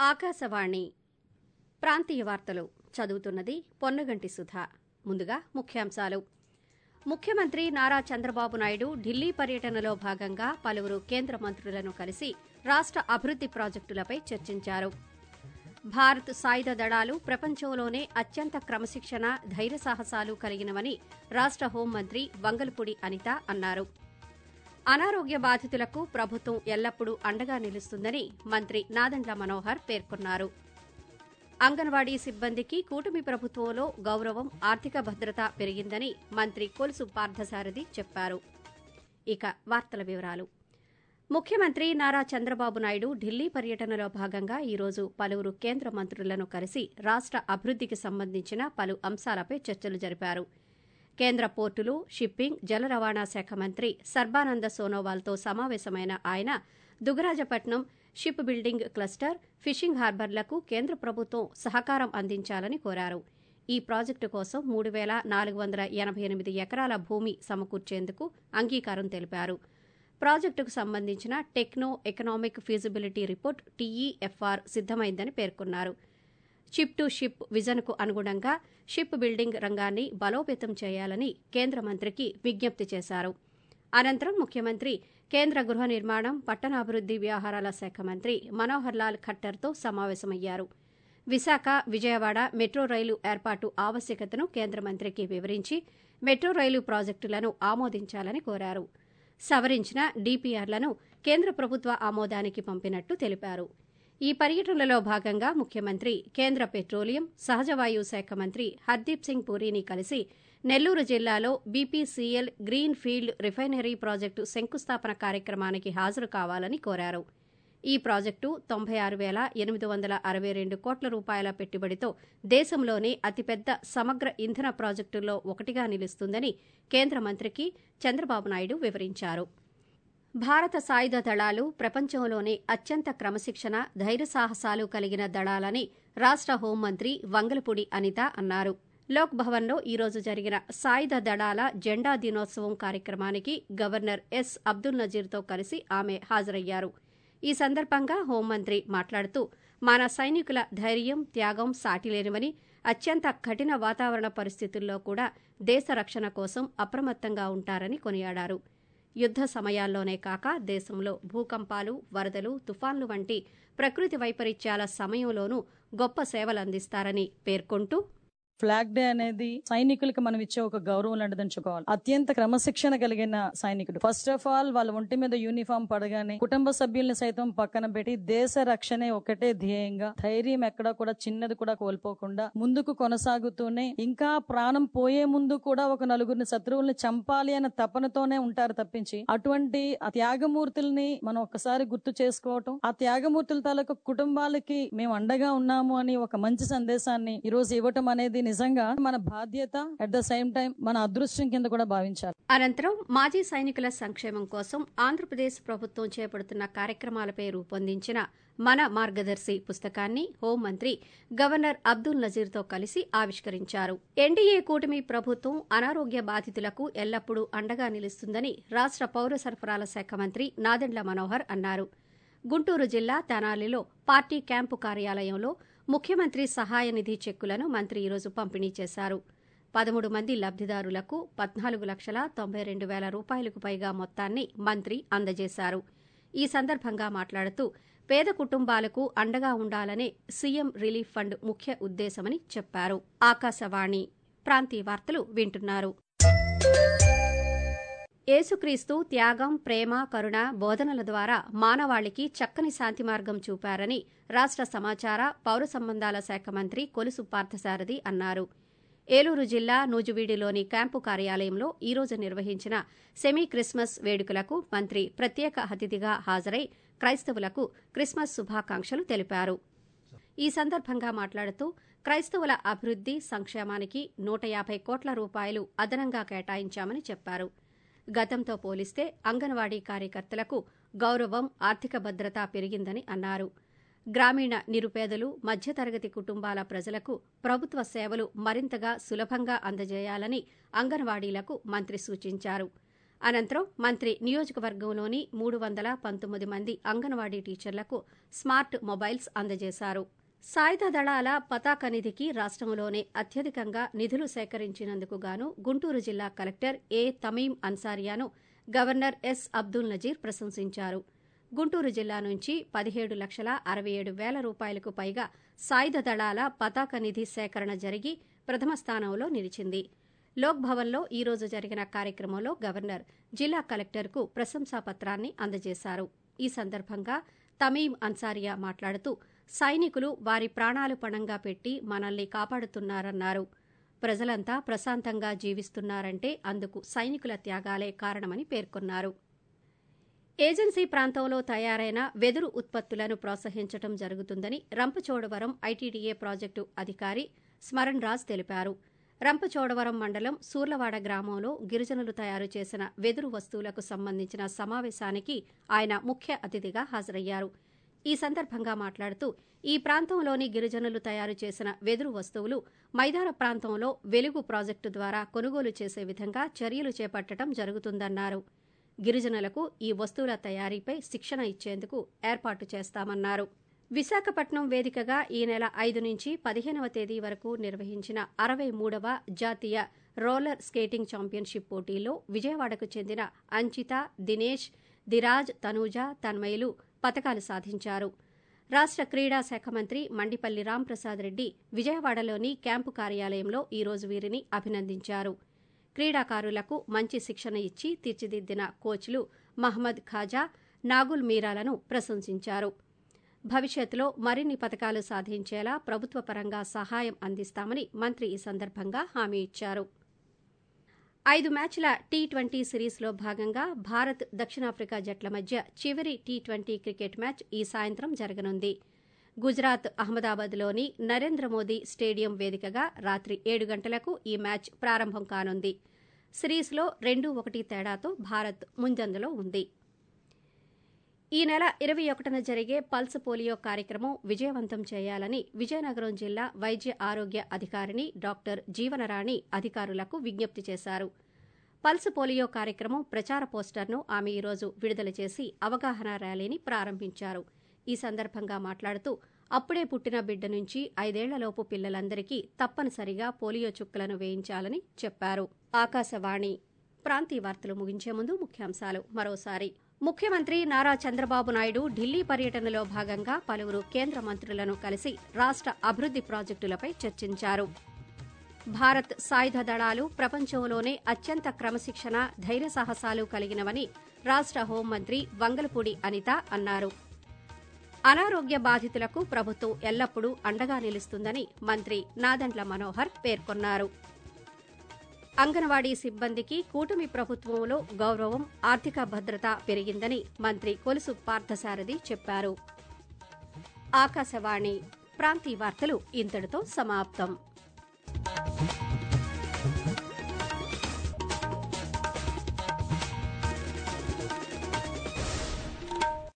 ఆకాశవాణి ప్రాంతీయ వార్తలు చదువుతున్నది పొన్నగంటి సుధ ముందుగా ముఖ్యాంశాలు ముఖ్యమంత్రి నారా చంద్రబాబు నాయుడు ఢిల్లీ పర్యటనలో భాగంగా పలువురు కేంద్ర మంత్రులను కలిసి రాష్ట అభివృద్ది ప్రాజెక్టులపై చర్చించారు భారత్ సాయుధ దళాలు ప్రపంచంలోనే అత్యంత క్రమశిక్షణ ధైర్య సాహసాలు కలిగినవని రాష్ట హోంమంత్రి వంగల్పూడి అనిత అన్నారు అనారోగ్య బాధితులకు ప్రభుత్వం ఎల్లప్పుడూ అండగా నిలుస్తుందని మంత్రి నాదెండ్ల మనోహర్ పేర్కొన్నారు అంగన్వాడీ సిబ్బందికి కూటమి ప్రభుత్వంలో గౌరవం ఆర్థిక భద్రత పెరిగిందని మంత్రి కొలుసు పార్థసారథి చెప్పారు ఇక వార్తల వివరాలు ముఖ్యమంత్రి నారా చంద్రబాబు నాయుడు ఢిల్లీ పర్యటనలో భాగంగా ఈరోజు పలువురు కేంద్ర మంత్రులను కలిసి రాష్ట అభివృద్దికి సంబంధించిన పలు అంశాలపై చర్చలు జరిపారు కేంద్ర పోర్టులు షిప్పింగ్ జల రవాణా శాఖ మంత్రి సర్బానంద సోనోవాల్తో సమావేశమైన ఆయన Dugarajapatnam ship building cluster fishing హార్బర్లకు కేంద్ర ప్రభుత్వం సహకారం అందించాలని కోరారు ఈ ప్రాజెక్టు కోసం మూడు వేల నాలుగు వందల ఎనభై ఎనిమిది ఎకరాల భూమి సమకూర్చేందుకు అంగీకారం తెలిపారు ప్రాజెక్టుకు సంబంధించిన techno economic feasibility report TEFR సిద్దమైందని పేర్కొన్నారు షిప్ టు షిప్ విజన్కు అనుగుణంగా షిప్ బిల్డింగ్ రంగాన్ని బలోపేతం చేయాలని కేంద్ర మంత్రికి విజ్ఞప్తి చేశారు అనంతరం ముఖ్యమంత్రి కేంద్ర గృహ నిర్మాణం పట్టణాభివృద్ది వ్యవహారాల శాఖ మంత్రి మనోహర్ లాల్ ఖట్టర్తో సమావేశమయ్యారు విశాఖ విజయవాడ మెట్రో రైలు ఏర్పాటు ఆవశ్యకతను కేంద్ర మంత్రికి వివరించి మెట్రో రైలు ప్రాజెక్టులను ఆమోదించాలని కోరారు సవరించిన డీపీఆర్లను కేంద్ర ప్రభుత్వ ఆమోదానికి పంపినట్టు తెలిపారు ఈ పర్యటనలో భాగంగా ముఖ్యమంత్రి కేంద్ర పెట్రోలియం సహజవాయు శాఖ మంత్రి హర్దీప్ సింగ్ పూరీని కలిసి నెల్లూరు జిల్లాలో BPCL greenfield refinery project శంకుస్థాపన కార్యక్రమానికి హాజరు కావాలని కోరారు ఈ ప్రాజెక్టు తొంభై ఆరు వేల ఎనిమిది వందల అరవై రెండు కోట్ల రూపాయల పెట్టుబడితో దేశంలోనే అతిపెద్ద సమగ్ర ఇంధన ప్రాజెక్టుల్లో ఒకటిగా నిలుస్తుందని కేంద్ర మంత్రికి చంద్రబాబు నాయుడు వివరించారు భారత సాయుధ దళాలు ప్రపంచంలోనే అత్యంత క్రమశిక్షణ ధైర్య సాహసాలు కలిగిన దళాలని రాష్ట హోంమంత్రి వంగలపూడి అనిత అన్నారు లోక్ భవన్లో ఈరోజు జరిగిన సాయుధ దళాల జెండా దినోత్సవం కార్యక్రమానికి గవర్నర్ ఎస్ అబ్దుల్ నజీర్తో కలిసి ఆమె హాజరయ్యారు ఈ సందర్భంగా హోంమంత్రి మాట్లాడుతూ మన సైనికుల ధైర్యం త్యాగం సాటిలేనివని అత్యంత కఠిన వాతావరణ పరిస్థితుల్లో కూడా దేశ రక్షణ కోసం అప్రమత్తంగా ఉంటారని కొనియాడారు యుద్ద సమయాల్లోనే కాక దేశంలో భూకంపాలు వరదలు తుఫాన్లు వంటి ప్రకృతి వైపరీత్యాల సమయంలోనూ గొప్ప సేవలందిస్తారని పేర్కొంటూ ఫ్లాగ్ డే అనేది సైనికులకు మనం ఇచ్చే ఒక గౌరవం లాంటిదని చెప్పుకోవాలి అత్యంత క్రమశిక్షణ కలిగిన సైనికుడు ఫస్ట్ ఆఫ్ ఆల్ వాళ్ళ ఒంటి మీద యూనిఫామ్ పడగానే కుటుంబ సభ్యుల్ని సైతం పక్కన పెట్టి దేశ రక్షణే ఒకటే ధ్యేయంగా ధైర్యం ఎక్కడ కూడా చిన్నది కూడా కోల్పోకుండా ముందుకు కొనసాగుతూనే ఇంకా ప్రాణం పోయే ముందు కూడా ఒక నలుగురిని శత్రువుల్ని చంపాలి అన్న తపనతోనే ఉంటారు తప్పించి అటువంటి ఆ త్యాగమూర్తుల్ని మనం ఒకసారి గుర్తు చేసుకోవటం ఆ త్యాగమూర్తుల తాలూకు కుటుంబాలకి మేము అండగా ఉన్నాము అని ఒక మంచి సందేశాన్ని ఈ రోజు ఇవ్వటం అనేది నిజంగా మన బాధ్యత అట్ ద సేమ్ టైం మన అదృష్టం కింద కూడా భావించాలి అనంతరం మాజీ సైనికుల సంక్షేమం కోసం ఆంధ్రప్రదేశ్ ప్రభుత్వం చేపడుతున్న కార్యక్రమాలపై రూపొందించిన మన మార్గదర్శి పుస్తకాన్ని హోంమంత్రి గవర్నర్ అబ్దుల్ నజీర్తో కలిసి ఆవిష్కరించారు ఎన్డీఏ కూటమి ప్రభుత్వం అనారోగ్య బాధితులకు ఎల్లప్పుడూ అండగా నిలుస్తుందని రాష్ట పౌర సరఫరాల శాఖ మంత్రి నాదెండ్ల మనోహర్ అన్నారు గుంటూరు జిల్లా తెనాలిలో పార్టీ క్యాంపు కార్యాలయంలో ముఖ్యమంత్రి సహాయ నిధి చెక్కులను మంత్రి ఈరోజు పంపిణీ చేశారు పదమూడు మంది లబ్దిదారులకు పద్నాలుగు లక్షల తొంభై రెండు వేల రూపాయలకు పైగా మొత్తాన్ని మంత్రి అందజేశారు ఈ సందర్భంగా మాట్లాడుతూ పేద కుటుంబాలకు అండగా ఉండాలనే సీఎం రిలీఫ్ ఫండ్ ముఖ్య ఉద్దేశమని చెప్పారు ఆకాశవాణి ప్రాంతీయ వార్తలు వింటున్నారు యేసుక్రీస్తు త్యాగం ప్రేమ కరుణ బోధనల ద్వారా మానవాళికి చక్కని శాంతి మార్గం చూపారని రాష్ట సమాచార పౌర సంబంధాల శాఖ మంత్రి కొలుసు పార్థసారథి అన్నారు ఏలూరు జిల్లా నూజువీడిలోని క్యాంపు కార్యాలయంలో ఈరోజు నిర్వహించిన సెమీ క్రిస్మస్ వేడుకలకు మంత్రి ప్రత్యేక అతిథిగా హాజరై క్రైస్తవులకు క్రిస్మస్ శుభాకాంక్షలు తెలిపారు ఈ సందర్భంగా మాట్లాడుతూ క్రైస్తవుల అభివృద్ది సంక్షేమానికి నూట యాభై కోట్ల రూపాయలు అదనంగా కేటాయించామని చెప్పారు గతంతో పోలిస్తే అంగన్వాడీ కార్యకర్తలకు గౌరవం ఆర్థిక భద్రత పెరిగిందని అన్నారు గ్రామీణ నిరుపేదలు మధ్యతరగతి కుటుంబాల ప్రజలకు ప్రభుత్వ సేవలు మరింతగా సులభంగా అందజేయాలని అంగన్వాడీలకు మంత్రి సూచించారు అనంతరం మంత్రి నియోజకవర్గంలోని మూడు వందల పంతొమ్మిది మంది అంగన్వాడీ టీచర్లకు స్మార్ట్ మొబైల్స్ అందజేశారు సాయుధ దళాల పతాక నిధికి రాష్టంలోనే అత్యధికంగా నిధులు సేకరించినందుకు గాను గుంటూరు జిల్లా కలెక్టర్ ఏ తమీం అన్సారియాను గవర్నర్ ఎస్ అబ్దుల్ నజీర్ ప్రశంసించారు గుంటూరు జిల్లా నుంచి పదిహేడు లక్షల అరవై ఏడు వేల రూపాయలకు పైగా సాయుధ దళాల పతాక నిధి సేకరణ జరిగి ప్రథమ స్థానంలో నిలిచింది లోక్ భవన్లో ఈ రోజు జరిగిన కార్యక్రమంలో గవర్నర్ జిల్లా కలెక్టర్కు ప్రశంసా పత్రాన్ని అందజేశారు ఈ సందర్భంగా తమీం అన్సారియా మాట్లాడుతూ సైనికులు వారి ప్రాణాలు పణంగా పెట్టి మనల్ని కాపాడుతున్నారన్నారు ప్రజలంతా ప్రశాంతంగా జీవిస్తున్నారంటే అందుకు సైనికుల త్యాగాలే కారణమని పేర్కొన్నారు ఏజెన్సీ ప్రాంతంలో తయారైన వెదురు ఉత్పత్తులను ప్రోత్సహించడం జరుగుతుందని రంపచోడవరం ఐటీడీఏ ప్రాజెక్టు అధికారి స్మరణ్ రాజ్ తెలిపారు రంపచోడవరం మండలం సూర్లవాడ గ్రామంలో గిరిజనులు తయారు చేసిన వెదురు వస్తువులకు సంబంధించిన సమావేశానికి ఆయన ముఖ్య అతిథిగా హాజరయ్యారు ఈ సందర్భంగా మాట్లాడుతూ ఈ ప్రాంతంలోని గిరిజనులు తయారు చేసిన వెదురు వస్తువులు మైదాన ప్రాంతంలో వెలుగు ప్రాజెక్టు ద్వారా కొనుగోలు చేసే విధంగా చర్యలు చేపట్టడం జరుగుతుందన్నారు గిరిజనులకు ఈ వస్తువుల తయారీపై శిక్షణ ఇచ్చేందుకు ఏర్పాటు చేస్తామన్నారు విశాఖపట్నం వేదికగా ఈ నెల ఐదు నుంచి పదిహేనవ తేదీ వరకు నిర్వహించిన అరవై మూడవ జాతీయ రోలర్ స్కేటింగ్ ఛాంపియన్షిప్ పోటీల్లో విజయవాడకు చెందిన అంచిత దినేష్ దిరాజ్ తనూజ తన్మయులు పతకాలు సాధించారు రాష్ట క్రీడా శాఖ మంత్రి మండిపల్లి రాంప్రసాద్ రెడ్డి విజయవాడలోని క్యాంపు కార్యాలయంలో ఈ రోజు వీరిని అభినందించారు క్రీడాకారులకు మంచి శిక్షణ ఇచ్చి తీర్చిదిద్దిన కోచ్లు మహ్మద్ ఖాజా నాగుల్ మీరాలను ప్రశంసించారు భవిష్యత్తులో మరిన్ని పథకాలు సాధించేలా ప్రభుత్వ పరంగా సహాయం అందిస్తామని మంత్రి ఈ సందర్భంగా హామీ ఇచ్చారు ఐదు మ్యాచ్ల టీ ట్వంటీ సిరీస్లో భాగంగా భారత్ దక్షిణాఫ్రికా జట్ల మధ్య చివరి టీ ట్వంటీ క్రికెట్ మ్యాచ్ ఈ సాయంత్రం జరగనుంది గుజరాత్ అహ్మదాబాద్లోని నరేంద్ర మోదీ స్టేడియం వేదికగా రాత్రి ఏడు గంటలకు ఈ మ్యాచ్ ప్రారంభం కానుంది సిరీస్లో రెండు ఒకటి తేడాతో భారత్ ముందంజలో ఉంది ఈ నెల ఇరవై ఒకటిన జరిగే పల్స్ పోలియో కార్యక్రమం విజయవంతం చేయాలని విజయనగరం జిల్లా వైద్య ఆరోగ్య అధికారిని డాక్టర్ జీవనరాణి అధికారులకు విజ్ఞప్తి చేశారు పల్స్ పోలియో కార్యక్రమం ప్రచార పోస్టర్ను ఆమె ఈరోజు విడుదల చేసి అవగాహన ర్యాలీని ప్రారంభించారు ఈ సందర్భంగా మాట్లాడుతూ అప్పుడే పుట్టిన బిడ్డ నుంచి ఐదేళ్లలోపు పిల్లలందరికీ తప్పనిసరిగా పోలియో చుక్కలను వేయించాలని చెప్పారు ఆకాశవాణి ప్రాంతీయ వార్తలు ముగించే ముందు ముఖ్యాంశాలు మరోసారి ముఖ్యమంత్రి నారా చంద్రబాబు నాయుడు ఢిల్లీ పర్యటనలో భాగంగా పలువురు కేంద్ర మంత్రులను కలిసి రాష్ట అభివృద్ది ప్రాజెక్టులపై చర్చించారు భారత్ సాయుధ దళాలు ప్రపంచంలోనే అత్యంత క్రమశిక్షణ ధైర్య సాహసాలు కలిగినవని రాష్ట హోంమంత్రి వంగలపూడి అనిత అన్నారు అనారోగ్య బాధితులకు ప్రభుత్వం ఎల్లప్పుడూ అండగా నిలుస్తుందని మంత్రి నాదండ్ల మనోహర్ పేర్కొన్నారు అంగన్వాడీ సిబ్బందికి కూటమి ప్రభుత్వంలో గౌరవం ఆర్థిక భద్రత పెరిగిందని మంత్రి కొలుసు పార్థసారథి చెప్పారు ఆకాశవాణి ప్రాంతీయ వార్తలు ఇంతటితో సమాప్తం